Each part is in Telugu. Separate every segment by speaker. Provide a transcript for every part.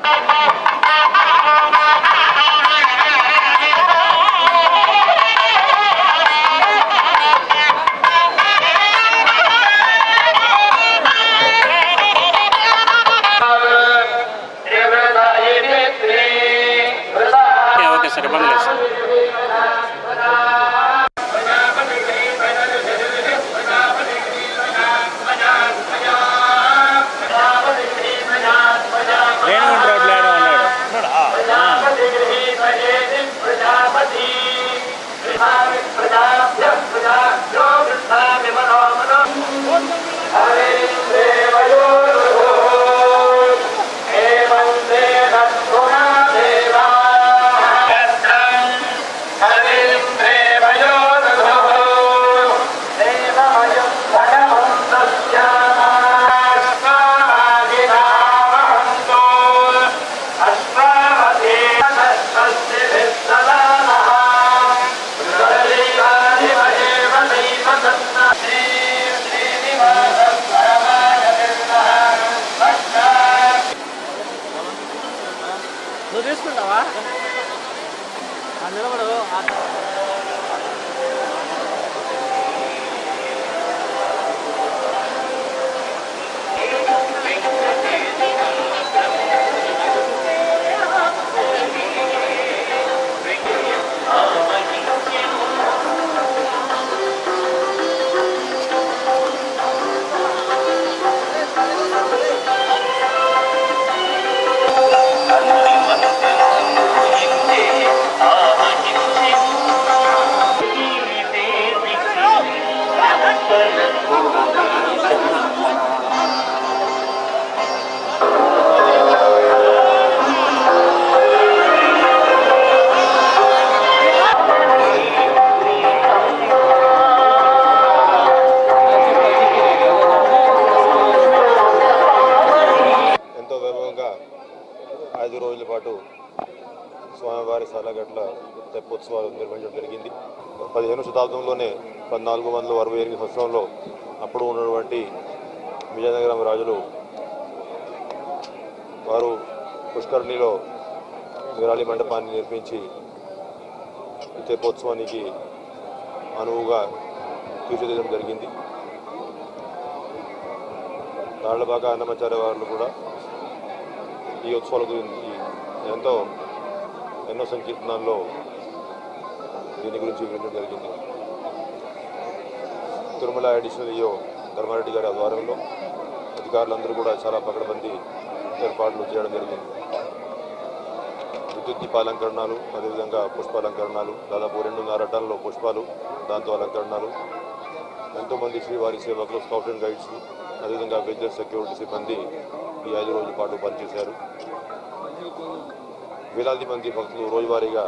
Speaker 1: ఓకే సార్ ఇబ్బంది లేదు సార్ రేణుగుంట రోడ్లో ఏడో ఉన్నాడు నువ్వు తీసుకుంటావా నిలబడు
Speaker 2: ఎంతో వైభవంగా ఐదు రోజుల పాటు స్వామివారి సాలగట్ల తెప్పోత్సవాలు నిర్వహించడం జరిగింది పదిహేను శతాబ్దంలోనే పద్నాలుగు వందల అరవై ఎనిమిది సంవత్సరంలో అప్పుడు ఉన్నటువంటి విజయనగరం రాజులు వారు పుష్కరిణిలో విరాళి మండపాన్ని నిర్మించి ఈ తెప్పోత్సవానికి అనువుగా తీర్చిదిద్దడం జరిగింది తాళ్లబాక అన్నమాచార్య వారు కూడా ఈ ఉత్సవాల గురించి ఎంతో ఎన్నో సంకీర్తనాల్లో దీని గురించి వివరించడం జరిగింది తిరుమల అడిషనల్ ఈఓ ధర్మారెడ్డి గారి ఆధ్వర్యంలో అధికారులందరూ కూడా చాలా పకడ్బందీ ఏర్పాట్లు చేయడం జరిగింది విద్యుత్ దీపాలంకరణాలు అదేవిధంగా పుష్పాలంకరణాలు దాదాపు రెండున్నర టన్నుల పుష్పాలు దాంతో అలంకరణాలు ఎంతోమంది శ్రీవారి సేవకులు స్కౌట్ అండ్ గైడ్స్ అదేవిధంగా విద్యుత్ సెక్యూరిటీ సిబ్బంది ఈ ఐదు రోజుల పాటు పనిచేశారు వేలాది మంది భక్తులు రోజువారీగా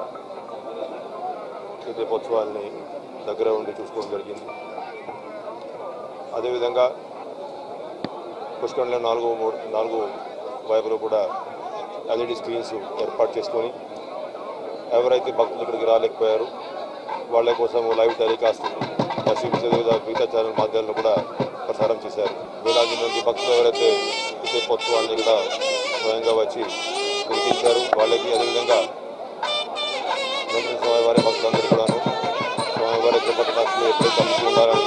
Speaker 2: ఈ దీపోత్సవాల్ని దగ్గర ఉండి చూసుకోవడం జరిగింది అదేవిధంగా పుష్కరంలో నాలుగు మూడు నాలుగు వైపులు కూడా ఎల్ఈడి స్క్రీన్స్ ఏర్పాటు చేసుకొని ఎవరైతే భక్తులు ఇక్కడికి రాలేకపోయారు వాళ్ళ కోసం లైవ్ టెలికాస్ట్ ఎస్సీబీసీ వివిధ మిగతా ఛానల్ మాధ్యమాల్లో కూడా ప్రసారం చేశారు వేలాది మంది భక్తులు ఎవరైతే ఈ దీపోత్సవాన్ని ఇక్కడ స్వయంగా వచ్చి తిరిగించారు వాళ్ళకి అదేవిధంగా వెంకటేశ్వర స్వామి వారి భక్తులందరూ కూడాను స్వామివారి కృపకటాక్షలు ఎప్పుడూ కలిసి ఉండాలని